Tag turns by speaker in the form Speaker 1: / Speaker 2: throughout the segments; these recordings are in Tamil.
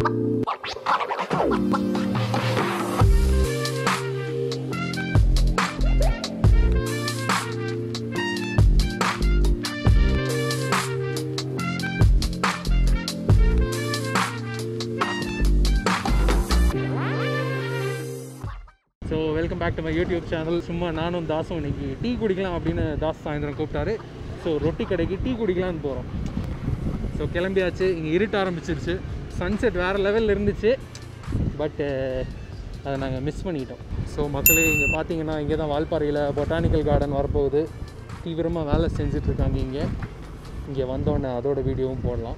Speaker 1: So welcome back to my YouTube channel சும்மா நானும் தாசும் இன்னைக்கு டீ குடிக்கலாம் அப்படின்னு தாஸ் சாயந்தரம் கூப்பிட்டாரு ஸோ ரொட்டி கடைக்கு டீ குடிக்கலாம்னு போகிறோம் ஸோ கிளம்பியாச்சு இங்கே இருட்ட ஆரம்பிச்சிருச்சு சன்செட் வேறு லெவலில் இருந்துச்சு பட்டு அதை நாங்கள் மிஸ் பண்ணிட்டோம் ஸோ மக்களே இங்கே பார்த்தீங்கன்னா இங்கே தான் வால்பாறையில் பொட்டானிக்கல் கார்டன் வரப்போகுது தீவிரமாக வேலை செஞ்சிட்ருக்காங்க இங்கே இங்கே வந்தோடனே அதோட வீடியோவும் போடலாம்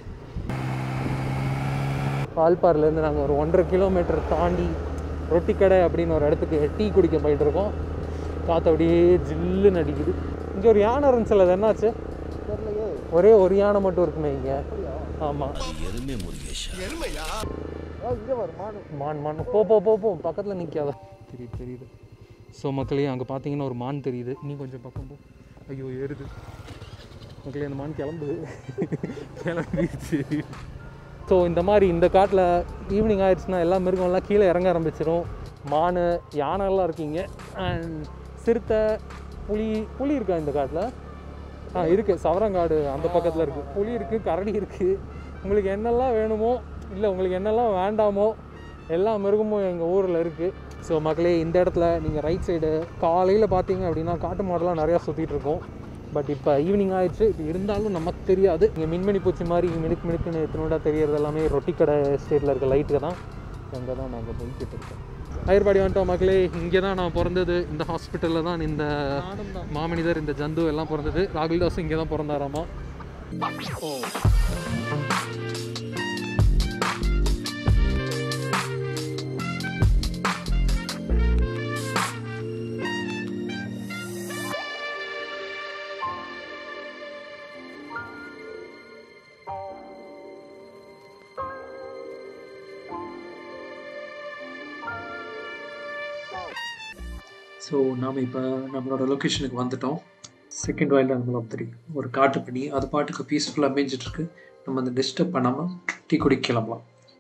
Speaker 1: வால்பாறையிலேருந்து நாங்கள் ஒரு ஒன்றரை கிலோமீட்டர் தாண்டி ரொட்டி கடை அப்படின்னு ஒரு இடத்துக்கு டீ குடிக்க போயிட்டு இருக்கோம் காற்று அப்படியே ஜில்லுன்னு அடிக்குது இங்கே ஒரு யானை இருந்துச்சுல அது என்னாச்சு ஒரே ஒரு யானை மட்டும் இருக்குமே இங்கே ஆமாம் மான் மான் போ போ போ போ பக்கத்தில் நிற்காத தெரியுது தெரியுது ஸோ மக்களே அங்கே பார்த்தீங்கன்னா ஒரு மான் தெரியுது நீ கொஞ்சம் பக்கம் போ ஐயோ ஏறுது மக்களே அந்த மான் கிளம்புது கிளம்பிடுச்சு ஸோ இந்த மாதிரி இந்த காட்டில் ஈவினிங் ஆயிடுச்சுன்னா எல்லா மிருகம்லாம் கீழே இறங்க ஆரம்பிச்சிடும் மான் யானைலாம் இருக்கீங்க அண்ட் சிறுத்தை புலி புலி இருக்கா இந்த காட்டில் ஆ இருக்குது சவரங்காடு அந்த பக்கத்தில் இருக்குது புலி இருக்குது கரடி இருக்குது உங்களுக்கு என்னெல்லாம் வேணுமோ இல்லை உங்களுக்கு என்னெல்லாம் வேண்டாமோ எல்லா மிருகமும் எங்கள் ஊரில் இருக்குது ஸோ மக்களே இந்த இடத்துல நீங்கள் ரைட் சைடு காலையில் பார்த்தீங்க அப்படின்னா காட்டு மாடெலாம் நிறையா சுற்றிட்டு இருக்கோம் பட் இப்போ ஈவினிங் ஆயிடுச்சு இப்போ இருந்தாலும் நமக்கு தெரியாது இங்கே மின்மணி பூச்சி மாதிரி மினுக்கு மினுக்குன்னு எத்தனோட தெரியறது எல்லாமே ரொட்டி கடை ஸ்டேட்டில் இருக்க லைட்டு தான் அங்கே தான் நாங்கள் போய்கிட்டு இருக்கோம் அயர்பாடி வந்துட்டோம் மக்களே இங்கே தான் நான் பிறந்தது இந்த ஹாஸ்பிட்டலில் தான் இந்த மாமனிதர் இந்த ஜந்து எல்லாம் பிறந்தது ராகுல் தாஸும் இங்கே தான் பிறந்தாராமா ஓ
Speaker 2: ஸோ நாம் இப்போ நம்மளோட லொக்கேஷனுக்கு வந்துட்டோம் second wild animal of three ஒரு காட்டு பண்ணி அது பாட்டுக்கு பீஸ்ஃபுல்லாக மேய்ஞ்சிட்டு இருக்கு நம்ம அந்த டிஸ்டர்ப் பண்ணாமல் டீ குடிக்க கிளம்பலாம்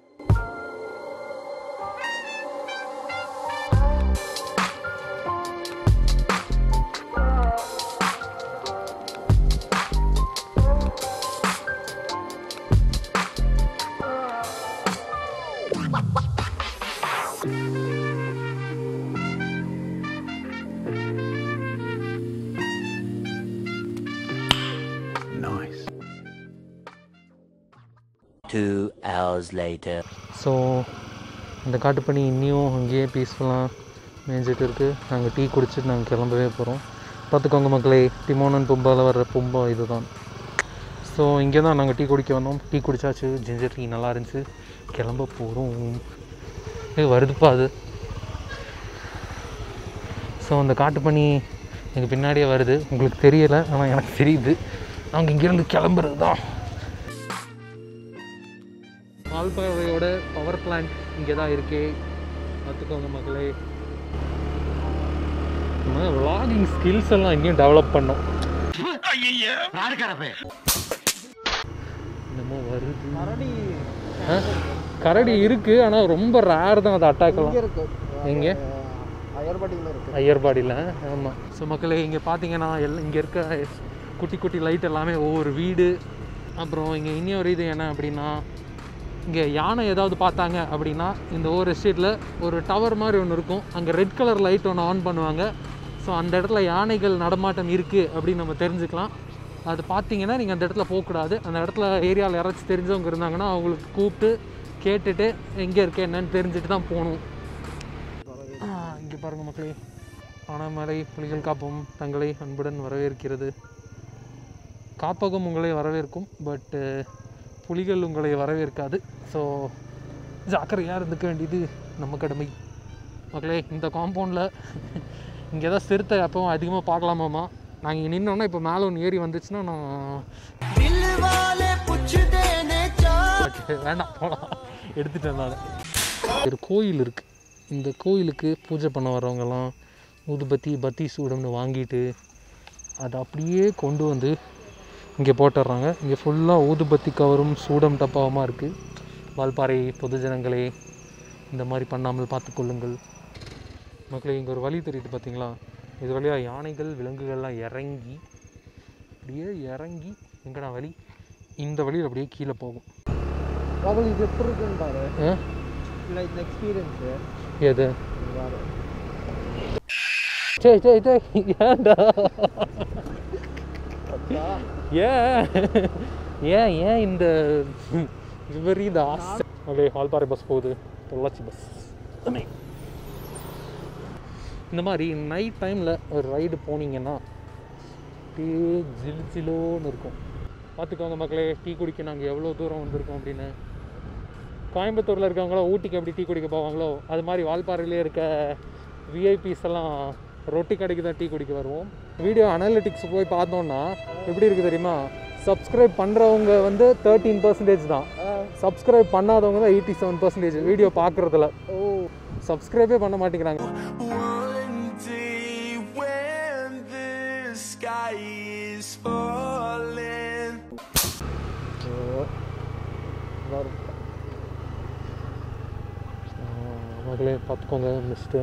Speaker 3: Two hours later.
Speaker 1: ஸோ இந்த காட்டுப்பணி இன்னியும் அங்கேயே பீஸ்ஃபுல்லாக மேய்ஞ்சிட்டு இருக்குது நாங்கள் டீ குடிச்சிட்டு நாங்கள் கிளம்பவே போகிறோம் பார்த்துக்கோங்க மக்களே டிமோனன் பும்பாவில் வர்ற பும்பா இதுதான் ஸோ இங்கே தான் நாங்கள் டீ குடிக்க வந்தோம் டீ குடிச்சாச்சு ஜிஞ்சர் டீ நல்லா இருந்துச்சு கிளம்ப போகிறோம் ஏ வருதுப்பா அது ஸோ அந்த காட்டுப்பணி எங்கள் பின்னாடியே வருது உங்களுக்கு தெரியலை ஆனால் எனக்கு தெரியுது நாங்கள் இங்கேருந்து கிளம்புறது தான் வால்பாறையோட பவர் பிளான்ட் இங்கே தான் இருக்கே பார்த்துக்கோங்க மக்களே நம்ம vlogging ஸ்கில்ஸ் எல்லாம் இன்னும் டெவலப் பண்ணோம் என்னமோ வருது ஆ? கரடி இருக்கு ஆனால் ரொம்ப ரேர் தான் அது அட்டாக் எல்லாம் எங்கே ஐயர்பாடியில் ஆமாம் ஸோ மக்களே இங்கே பார்த்தீங்கன்னா எல்லாம் இங்கே இருக்க குட்டி குட்டி லைட் எல்லாமே ஒவ்வொரு வீடு அப்புறம் இங்கே இன்னொரு இது என்ன அப்படின்னா இங்கே யானை ஏதாவது பார்த்தாங்க அப்படின்னா இந்த ஒவ்வொரு எஸ்டேட்டில் ஒரு டவர் மாதிரி ஒன்று இருக்கும் அங்கே ரெட் கலர் லைட் ஒன்று ஆன் பண்ணுவாங்க ஸோ அந்த இடத்துல யானைகள் நடமாட்டம் இருக்குது அப்படின்னு நம்ம தெரிஞ்சுக்கலாம் அது பார்த்தீங்கன்னா நீங்கள் அந்த இடத்துல போகக்கூடாது அந்த இடத்துல ஏரியாவில் யாராச்சும் தெரிஞ்சவங்க இருந்தாங்கன்னா அவங்களுக்கு கூப்பிட்டு கேட்டுட்டு எங்கே இருக்கு என்னன்னு தெரிஞ்சுட்டு தான் போகணும் இங்கே பாருங்கள் மக்களே ஆனமலை புலிகள் காப்பகம் தங்களை அன்புடன் வரவேற்கிறது காப்பகம் உங்களை வரவேற்கும் பட்டு புலிகள் உங்களை வரவேற்காது ஸோ ஜாக்கிரதையாக இருந்துக்க வேண்டியது நம்ம கடமை மக்களே இந்த காம்பவுண்டில் இங்கே தான் சிறுத்தை அப்பவும் அதிகமாக பார்க்கலாமாம்மா நாங்கள் இங்கே நின்னோன்னா இப்போ மேலே ஒன்று ஏறி வந்துச்சுன்னா நான் Okay, வேண்டாம் போகலாம் எடுத்துட்டேன் நான் ஒரு கோயில் இருக்குது இந்த கோயிலுக்கு பூஜை பண்ண வரவங்கெல்லாம் ஊதுபத்தி பத்தி சூடம்னு வாங்கிட்டு அதை அப்படியே கொண்டு வந்து இங்கே போட்டுடுறாங்க இங்கே ஃபுல்லாக ஊதுபத்தி கவரும் சூடம் டப்பாவுமா இருக்குது வால்பாறை பொதுஜனங்களே இந்த மாதிரி பண்ணாமல் பார்த்துக்கொள்ளுங்கள் மக்களே இங்கே ஒரு வழி தெரியுது பார்த்தீங்களா இது வழியாக யானைகள் விலங்குகள்லாம் இறங்கி அப்படியே இறங்கி எங்கடா வழி இந்த வழியில் அப்படியே கீழே போகும்
Speaker 4: ராகுல் இது எப்படி இருக்குன்னு பாரு
Speaker 1: ஆ?
Speaker 4: இல்லை இந்த எக்ஸ்பீரியன்ஸு
Speaker 1: எது சே சே சே ஏன்டா ஏன் ஏன் ஏன் இந்த விபரீத ஆசை அப்படியே ஹால்பாறை பஸ் போகுது பொள்ளாச்சி பஸ் இந்த மாதிரி நைட் டைமில் ஒரு ரைடு போனீங்கன்னா அப்படியே ஜில் ஜிலோன்னு இருக்கும் பார்த்துக்கோங்க மக்களே டீ குடிக்க நாங்கள் எவ்வளோ தூரம் வந்திருக்கோம் அப்படின்னு கோயம்புத்தூரில் இருக்கவங்களோ ஊட்டிக்கு எப்படி டீ குடிக்க போவாங்களோ அது மாதிரி வால்பாறையிலே இருக்க விஐபிஸ் எல்லாம் ரொட்டி கடைக்கு தான் டீ குடிக்க வருவோம் வீடியோ அனாலிட்டிக்ஸ் போய் பார்த்தோம்னா எப்படி இருக்குது தெரியுமா சப்ஸ்கிரைப் பண்ணுறவங்க வந்து தேர்ட்டீன் பர்சன்டேஜ் தான் சப்ஸ்கிரைப் பண்ணாதவங்க தான் எயிட்டி செவன் பர்சன்டேஜ் வீடியோ பார்க்குறதுல
Speaker 4: ஓ
Speaker 1: சப்ஸ்கிரைபே பண்ண மாட்டேங்கிறாங்க
Speaker 5: One day when the sky is falling.
Speaker 4: வரும்
Speaker 1: மகளே பார்த்துக்கோங்க மிஸ்ட்டு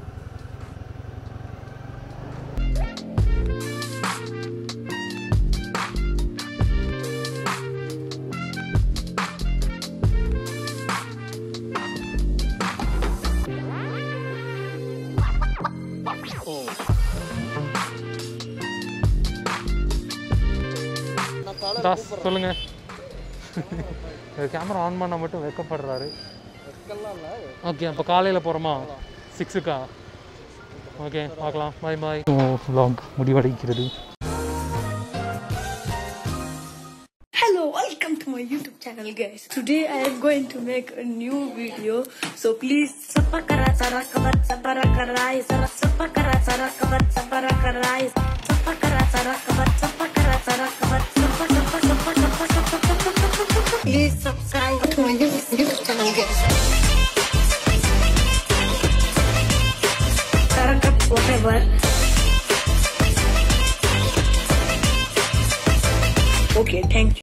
Speaker 4: நான் காலை
Speaker 1: தாஸ் சொல்லுங்க கேமரா ஆன் பண்ணால் மட்டும் வெக்கப்படுறாரு
Speaker 4: வைக்கலாம் இல்லை
Speaker 1: ஓகே அப்போ காலையில் போகிறோமா சிக்ஸுக்கா ஓகே பார்க்கலாம் பாய் பாய் vlog முடிவடைக்கிறது
Speaker 6: Hello, welcome to my YouTube channel, guys. Today I am going to make a new video, so please sapakara sarakabat saparakarai sara sapakara sarakabat saparakarai sapakara sarakabat sapakara sarakabat sapa sapa sapa sapa sapa sapa sapa Please subscribe to my YouTube channel, guys. Sarakat whatever. Okay, thank you.